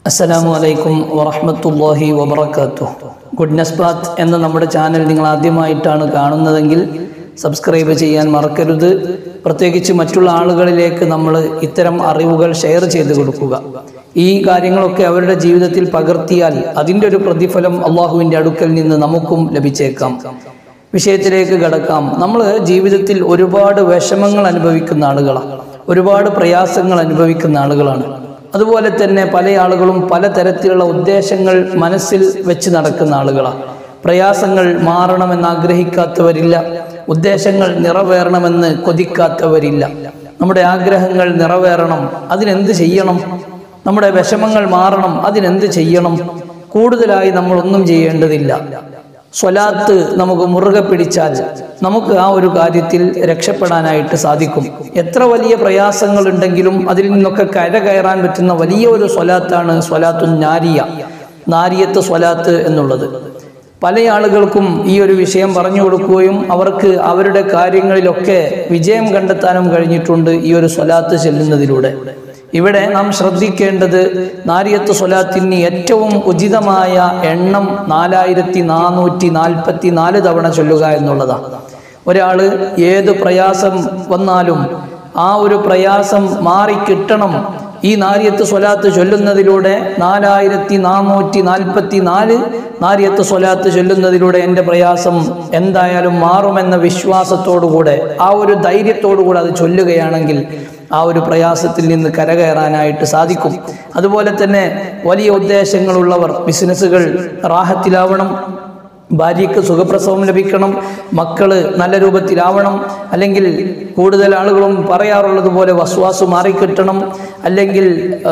അസ്സലാമു അലൈക്കും വറഹ്മത്തുള്ളാഹി വബറകാതുഹു ഗുഡ്നസ് പാത്ത് എന്ന നമ്മുടെ ചാനൽ നിങ്ങൾ ആദ്യമായിട്ടാണ് കാണുന്നതെങ്കിൽ സബ്സ്ക്രൈബ് ചെയ്യാൻ മറക്കരുത് പ്രത്യേകിച്ച് മറ്റുള്ള ആളുകളിലേക്ക് നമ്മൾ ഇത്തരം അറിവുകൾ ഷെയർ ചെയ്ത് കൊടുക്കുക ഈ കാര്യങ്ങളൊക്കെ അവരുടെ ജീവിതത്തിൽ പകർത്തിയാൽ അതിൻ്റെ ഒരു പ്രതിഫലം അള്ളാഹുവിൻ്റെ അടുക്കൽ നിന്ന് നമുക്കും ലഭിച്ചേക്കാം വിഷയത്തിലേക്ക് കടക്കാം നമ്മൾ ജീവിതത്തിൽ ഒരുപാട് വിഷമങ്ങൾ അനുഭവിക്കുന്ന ആളുകളാണ് ഒരുപാട് പ്രയാസങ്ങൾ അനുഭവിക്കുന്ന ആളുകളാണ് അതുപോലെ തന്നെ പല ആളുകളും പലതരത്തിലുള്ള ഉദ്ദേശങ്ങൾ മനസ്സിൽ വെച്ച് നടക്കുന്ന ആളുകളാണ് പ്രയാസങ്ങൾ മാറണമെന്ന് ആഗ്രഹിക്കാത്തവരില്ല ഉദ്ദേശങ്ങൾ നിറവേറണമെന്ന് കൊതിക്കാത്തവരില്ല നമ്മുടെ ആഗ്രഹങ്ങൾ നിറവേറണം അതിനെന്ത് ചെയ്യണം നമ്മുടെ വിഷമങ്ങൾ മാറണം അതിനെന്ത് ചെയ്യണം കൂടുതലായി നമ്മളൊന്നും ചെയ്യേണ്ടതില്ല സ്വലാത്ത് നമുക്ക് മുറുകെ പിടിച്ചാൽ നമുക്ക് ആ ഒരു കാര്യത്തിൽ രക്ഷപ്പെടാനായിട്ട് സാധിക്കും എത്ര വലിയ പ്രയാസങ്ങൾ ഉണ്ടെങ്കിലും അതിൽ നിന്നൊക്കെ കര കയറാൻ പറ്റുന്ന വലിയ ഒരു സ്വലാത്താണ് സ്വലാത്തു നാരിയ നാരിയത്ത് സ്വലാത്ത് എന്നുള്ളത് പല ആളുകൾക്കും ഈ ഒരു വിഷയം പറഞ്ഞു കൊടുക്കുകയും അവർക്ക് അവരുടെ കാര്യങ്ങളിലൊക്കെ വിജയം കണ്ടെത്താനും കഴിഞ്ഞിട്ടുണ്ട് ഈ ഒരു സ്വലാത്ത് ചെല്ലുന്നതിലൂടെ ഇവിടെ നാം ശ്രദ്ധിക്കേണ്ടത് നാരിയത്ത് സ്വലാത്തിന് ഏറ്റവും ഉചിതമായ എണ്ണം നാലായിരത്തി നാനൂറ്റി നാൽപ്പത്തി നാല് തവണ ചൊല്ലുക എന്നുള്ളതാണ് ഒരാൾ ഏത് പ്രയാസം വന്നാലും ആ ഒരു പ്രയാസം മാറിക്കിട്ടണം ഈ നാരിയത്ത് സ്വലാത്ത് ചൊല്ലുന്നതിലൂടെ നാലായിരത്തി നാനൂറ്റി നാൽപ്പത്തി നാല് നാരിയത്ത് സ്വലാത്ത് ചൊല്ലുന്നതിലൂടെ എൻ്റെ പ്രയാസം എന്തായാലും മാറുമെന്ന വിശ്വാസത്തോടുകൂടെ ആ ഒരു ധൈര്യത്തോടുകൂടെ അത് ചൊല്ലുകയാണെങ്കിൽ ആ ഒരു പ്രയാസത്തിൽ നിന്ന് കരകയറാനായിട്ട് സാധിക്കും അതുപോലെ തന്നെ വലിയ ഉദ്ദേശങ്ങളുള്ളവർ ബിസിനസ്സുകൾ റാഹത്തിലാവണം ഭാര്യയ്ക്ക് സുഖപ്രസവം ലഭിക്കണം മക്കള് നല്ല രൂപത്തിലാവണം അല്ലെങ്കിൽ കൂടുതൽ ആളുകളും പറയാറുള്ളത് പോലെ വസ്വാസ് മാറിക്കിട്ടണം അല്ലെങ്കിൽ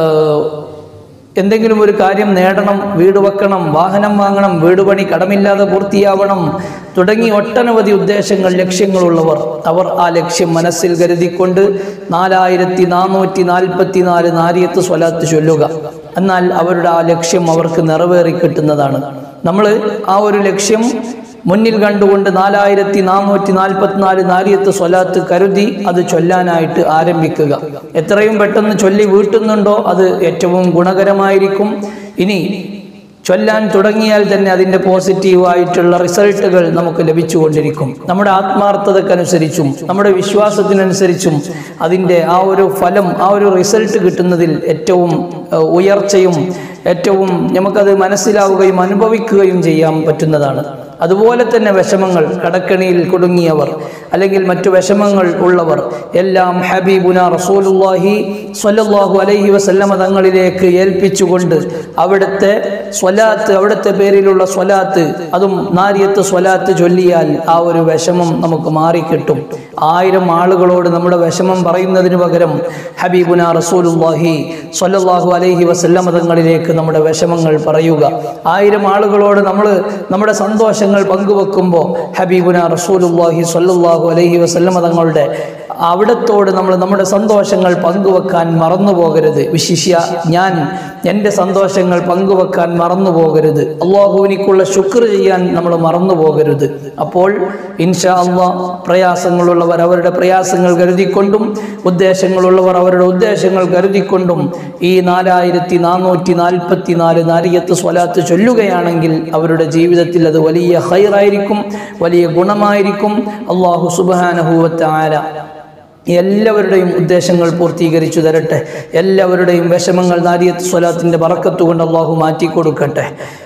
എന്തെങ്കിലും ഒരു കാര്യം നേടണം വീട് വെക്കണം വാഹനം വാങ്ങണം വീട് പണി കടമില്ലാതെ പൂർത്തിയാവണം തുടങ്ങി ഒട്ടനവധി ഉദ്ദേശങ്ങൾ ലക്ഷ്യങ്ങളുള്ളവർ അവർ ആ ലക്ഷ്യം മനസ്സിൽ കരുതിക്കൊണ്ട് നാലായിരത്തി നാനൂറ്റി നാൽപ്പത്തി നാല് നാരിയത്ത് സ്വലാത്ത് ചൊല്ലുക എന്നാൽ അവരുടെ ആ ലക്ഷ്യം അവർക്ക് നിറവേറി കിട്ടുന്നതാണ് നമ്മൾ ആ ഒരു ലക്ഷ്യം മുന്നിൽ കണ്ടുകൊണ്ട് നാലായിരത്തി നാനൂറ്റി നാൽപ്പത്തിനാല് നാലിയത്ത് സ്വലാത്ത് കരുതി അത് ചൊല്ലാനായിട്ട് ആരംഭിക്കുക എത്രയും പെട്ടെന്ന് ചൊല്ലി വീട്ടുന്നുണ്ടോ അത് ഏറ്റവും ഗുണകരമായിരിക്കും ഇനി ചൊല്ലാൻ തുടങ്ങിയാൽ തന്നെ അതിൻ്റെ പോസിറ്റീവായിട്ടുള്ള റിസൾട്ടുകൾ നമുക്ക് ലഭിച്ചുകൊണ്ടിരിക്കും നമ്മുടെ ആത്മാർത്ഥതക്കനുസരിച്ചും നമ്മുടെ വിശ്വാസത്തിനനുസരിച്ചും അതിൻ്റെ ആ ഒരു ഫലം ആ ഒരു റിസൾട്ട് കിട്ടുന്നതിൽ ഏറ്റവും ഉയർച്ചയും ഏറ്റവും നമുക്കത് മനസ്സിലാവുകയും അനുഭവിക്കുകയും ചെയ്യാൻ പറ്റുന്നതാണ് അതുപോലെ തന്നെ വിഷമങ്ങൾ കടക്കണിയിൽ കുടുങ്ങിയവർ അല്ലെങ്കിൽ മറ്റു വിഷമങ്ങൾ ഉള്ളവർ എല്ലാം ഹബീബുന റസൂലുല്ലാഹി സ്വല്ലല്ലാഹു അലൈഹി വസല്ലമ തങ്ങളിലേക്ക് ഏൽപ്പിച്ചുകൊണ്ട് അവിടുത്തെ സ്വലാത്ത് അവിടുത്തെ പേരിലുള്ള സ്വലാത്ത് അതും നാരിയത്ത് സ്വലാത്ത് ചൊല്ലിയാൽ ആ ഒരു വിഷമം നമുക്ക് മാറിക്കിട്ടും ആയിരം ആളുകളോട് നമ്മുടെ വിഷമം പറയുന്നതിന് പകരം ഹബീബുന റസൂലുല്ലാഹി സ്വല്ലല്ലാഹു അലൈഹി വസല്ലമ തങ്ങളിലേക്ക് നമ്മുടെ വിഷമങ്ങൾ പറയുക ആയിരം ആളുകളോട് നമ്മൾ നമ്മുടെ സന്തോഷങ്ങൾ പങ്കുവെക്കുമ്പോൾ ഹബീബുന റസൂലുല്ലാഹി സ്വല്ലല്ലാഹു അലൈഹി വസല്ലമ തങ്ങളുടെ അവിടത്തോട് നമ്മൾ നമ്മുടെ സന്തോഷങ്ങൾ പങ്കുവെക്കാൻ മറന്നു പോകരുത് വിശിഷ്യ ഞാൻ എൻ്റെ സന്തോഷങ്ങൾ പങ്കുവെക്കാൻ മറന്നു പോകരുത് അള്ളാഹുവിനിക്കുള്ള ശുക്ർ ചെയ്യാൻ നമ്മൾ മറന്നു പോകരുത് അപ്പോൾ ഇൻഷാ അള്ളാ പ്രയാസങ്ങളുള്ളവർ അവരുടെ പ്രയാസങ്ങൾ കരുതിക്കൊണ്ടും ഉദ്ദേശങ്ങളുള്ളവർ അവരുടെ ഉദ്ദേശങ്ങൾ കരുതിക്കൊണ്ടും ഈ നാലായിരത്തി നാനൂറ്റി നാൽപ്പത്തി നാല് നാരിയത്ത് സ്വലാത്ത് ചൊല്ലുകയാണെങ്കിൽ അവരുടെ ജീവിതത്തിൽ അത് വലിയ ഹൈറായിരിക്കും വലിയ ഗുണമായിരിക്കും അള്ളാഹു സുബാനഹൂവത്ത ആല എല്ലാവരുടെയും ഉദ്ദേശങ്ങൾ പൂർത്തീകരിച്ചു തരട്ടെ എല്ലാവരുടെയും വിഷമങ്ങൾ നാരിയത്ത് സ്വലാത്തിൻ്റെ പറക്കത്തുകൊണ്ട് അള്ളാഹു മാറ്റിക്കൊടുക്കട്ടെ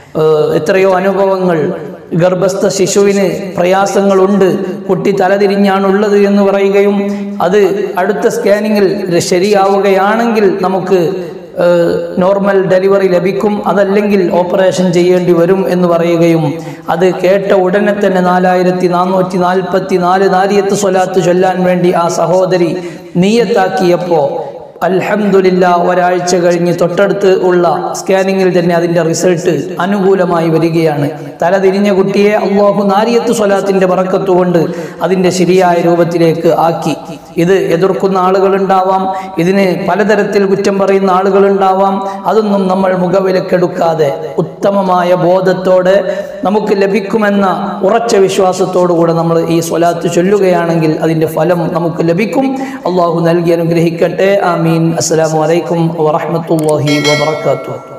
എത്രയോ അനുഭവങ്ങൾ ഗർഭസ്ഥ ശിശുവിന് പ്രയാസങ്ങളുണ്ട് കുട്ടി തലതിരിഞ്ഞാണുള്ളത് എന്ന് പറയുകയും അത് അടുത്ത സ്കാനിങ്ങിൽ ശരിയാവുകയാണെങ്കിൽ നമുക്ക് നോർമൽ ഡെലിവറി ലഭിക്കും അതല്ലെങ്കിൽ ഓപ്പറേഷൻ ചെയ്യേണ്ടി വരും എന്ന് പറയുകയും അത് കേട്ട ഉടനെ തന്നെ നാലായിരത്തി നാനൂറ്റി നാൽപ്പത്തി നാല് നാലിയത്ത് സ്വലാത്ത് ചൊല്ലാൻ വേണ്ടി ആ സഹോദരി നീയത്താക്കിയപ്പോൾ അൽഹംദുലില്ല ഒരാഴ്ച കഴിഞ്ഞ് തൊട്ടടുത്ത് ഉള്ള സ്കാനിങ്ങിൽ തന്നെ അതിൻ്റെ റിസൾട്ട് അനുകൂലമായി വരികയാണ് തല തിരിഞ്ഞ കുട്ടിയെ അള്ളാഹു നാരിയത്ത് സ്വലാത്തിൻ്റെ പറക്കത്തുകൊണ്ട് അതിൻ്റെ ശരിയായ രൂപത്തിലേക്ക് ആക്കി ഇത് എതിർക്കുന്ന ആളുകളുണ്ടാവാം ഇതിന് പലതരത്തിൽ കുറ്റം പറയുന്ന ആളുകളുണ്ടാവാം അതൊന്നും നമ്മൾ മുഖവിലക്കെടുക്കാതെ ഉത്തമമായ ബോധത്തോടെ നമുക്ക് ലഭിക്കുമെന്ന ഉറച്ച വിശ്വാസത്തോടുകൂടെ നമ്മൾ ഈ സ്വലാത്ത് ചൊല്ലുകയാണെങ്കിൽ അതിൻ്റെ ഫലം നമുക്ക് ലഭിക്കും അള്ളാഹു നൽകി അനുഗ്രഹിക്കട്ടെ ആമീൻ അസ്സലാമു അലൈക്കും വറഹ്മത്തുള്ളാഹി വബറകാതുഹു